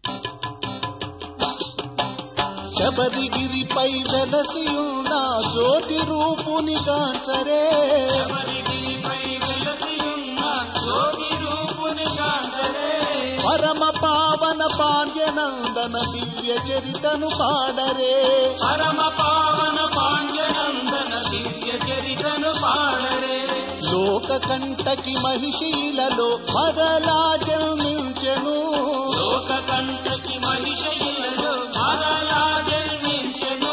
శబరిగిరిపై వెలసియున్న జ్యోతి రూపుని కాంచరే శబరిగిరిపై వెలసియున్న జ్యోతి రూపుని కాంచరే పరమ పావన పాండ్యనందన దివ్య చరితను పాడరే పరమ పావన పాండ్యనందన దివ్య చరితను పాడరే లోక కంటకి మహిషీలలో మరలా జన్మించెను లోక కంటకి మహిషయిలలో మరలా జన్మించెను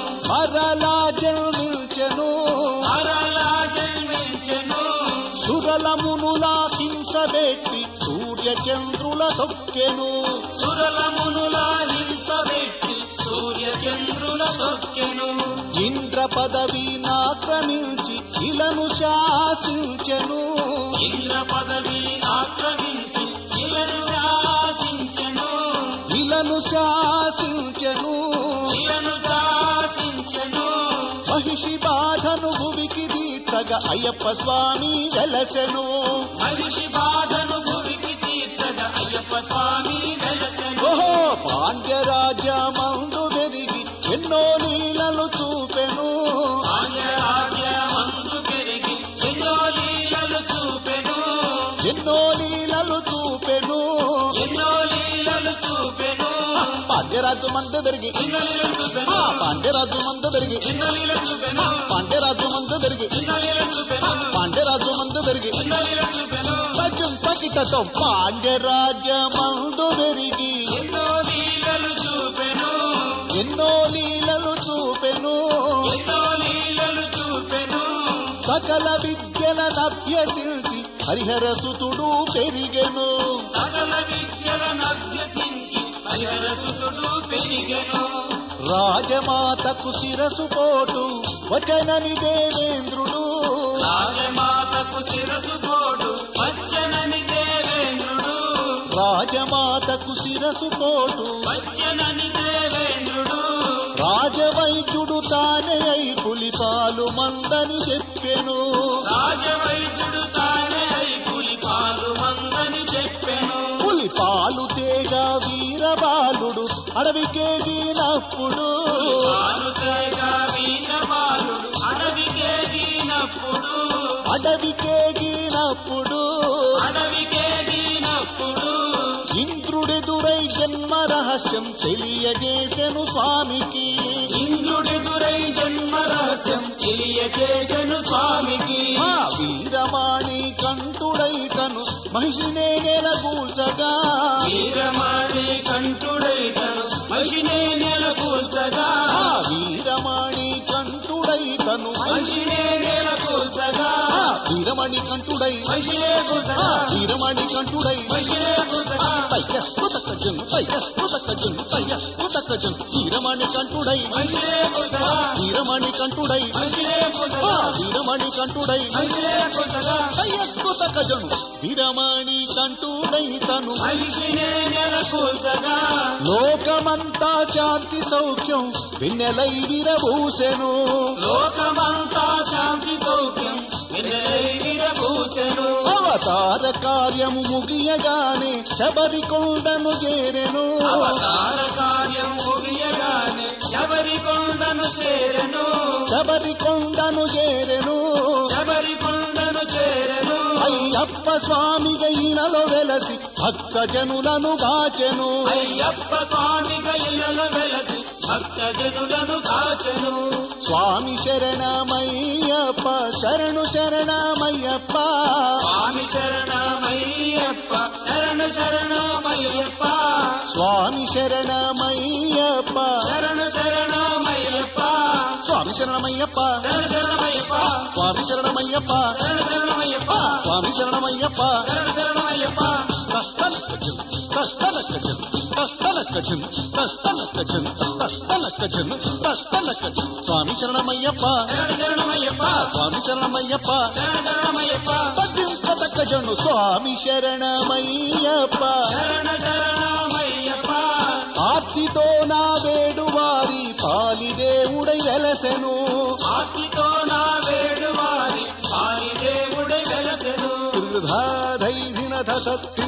మరలా జన్మించెను మరలా జన్మించెను సురలమునులా హింసబెట్టి సూర్య చంద్రుల తొక్కెను సురలమునులా హింస పెట్టి సూర్య చంద్రుల తొక్కెను ఇంద్ర పదవి నాక్రమించి ఇలను శాసించెను ఇంద్ర పదవిని ఆక్రమించి ఇలను శాసించెను ఇలను శాసించెను ఇలను శాసించెను మహిషి బాధను భువికి తీర్చగా అయ్యప్ప స్వామి వెలసెను మహిషి బాధను భువికి తీర్చగా అయ్యప్ప స్వామి వెలసెను ఓహో పాండ్యరాజ్యమందు వెరిగి ఎన్నో లీలలు చూపెను ఆర్యరాజ్యమందు పెరిగి ఎన్నో లీలలు చూపెను ఎన్నో లీలలు చూపెను ఎన్నో లీలలు చూపెను పాండ్యరాజు మందు పెరిగి ఎన్నో లీలలు చూపెను ఆ పాండ్యరాజు మందు పెరిగి ఎన్నో లీలలు చూపెను పాండ్యరాజు మందు పెరిగి ఎన్నో లీలలు చూపెను పాండ్యరాజు మందు పెరిగి ఎన్నో లీలలు చూపెను తగ్గిం తగిటతో పాండ్యరాజ్యమందు పెరిగి ఎన్నో లీలలు చూపెను ఎన్నో లీలలు చూపెను ఎన్నో లీలలు చూపెను సకల విద్యలనభ్యసించి హరిహర సుతుడు పెరిగెను సకల విద్యలను అభ్యసించి హరిహరసుతుడు పెరిగెను రాజమాతకు శిరసు పోటు వచనని దేవేంద్రుడు రాజమాతకు శిరసు పోడు వచ్చనని దేవేంద్రుడు రాజమాతకు శిరసు పోటు వచ్చనని దేవేంద్రుడు రాజవైద్యుడు తానే అయి పులిపాలు మందని చెప్పెను రాజవైద్యుడు తానే అయి పులి పాలు మందని చెప్పెను పులిపాలు తేగ వీరబాలుడు అడవికేగినప్పుడు పాలు తేగ వీరబాలుడు అడవికేగినప్పుడు అడవికేగినప్పుడు అడవికేగినప్పుడు ఇంద్రుడెదురై జన్మ రహస్యం తెలియజేసెను స్వామికి ఇంద్రుడెదురై జన్మ రహస్యం తెలియజేసెను స్వామికి ఆ వీరమాణి కంఠుడై తను మహిషినే నెలగూల్చగా వీరమాణి కంఠుడై తను మహిషినే నెలకూల్చగా ఆ వీరమాణి కంఠుడై తను మహిషినే నెలకూల్చగా ఆ వీరమణి కంఠుడై మహిషినే ఆ కూల్చగా వీరమణి కంఠుడై మహిషినే కూల్చగా పయ్య పుతకజన్ పయ్య పుతకజన్ పయ్య పుతకజన్ వీరమణి కంఠుడై మహిషినే కూల్చగా వీరమణి కంఠుడై మహిషినే ఆ కూల్చగా వీరమణి కంఠుడై మహిషినే కూల్చగా పయ్య పుతకజను వీరమణి కంఠుడై తను మహిషినే నెలకూల్చగా లోకమంతా శాంతి సౌఖ్యం వెన్నెలై విరబూసెను లోకమంతా శాంతి సౌఖ్యం వెన్నెలై విరబూసెను అవతార కార్యము ముగియగానే శబరి కొండను చేరెను అవతార కార్యం ముగియగానే శబరి కొండను చేరెను శబరి కొండను చేరెను శబరి కొండను చేరెను అయ్యప్ప స్వామిగా ఈనలో వెలసి భక్త జనులను గాచెను అయ్యప్ప స్వామి గైలలో వెలసి భక్త జనులను కాచెను స్వామి శరణమయ్యప్ప శరణు శరణమయ్యప్ప స్వామి శరణమయ్యప్ప శరణ శరణమయ్యప్ప స్వామి శరణమయ్యప్ప శరణ శరణమయ్యప్ప స్వామి శరణమయ్యప్ప శరణ శరణమయ్యప్ప స్వామి శరణమయ్యప్ప శరణ శరణమయ్యప్ప స్వామి శరణమయ్యప్ప శరణ శరణమయ్యప్ప తస్తనక్కజన్ తస్తనక్కజన్ తస్తనక్కజన్ తస్తనక్కజన్ తస్తనక్కజన్ తస్తనక్కజన్ స్వామి శరణమయ్యప్ప శరణ శరణమయ్యప్ప స్వామి శరణమయ్యప్ప శరణ శరణమయ్యప్ప పద్యంకతక్కజను స్వామి శరణమయ్యప్ప శరణ శరణమయ్యప్ప ఆర్తితో నా వేడు వారి పాలి దేవుడై వెలసెను ఆర్తితో నా వేడు వారి వారి దేవుడు వెలసెను ధైధిన సత్తి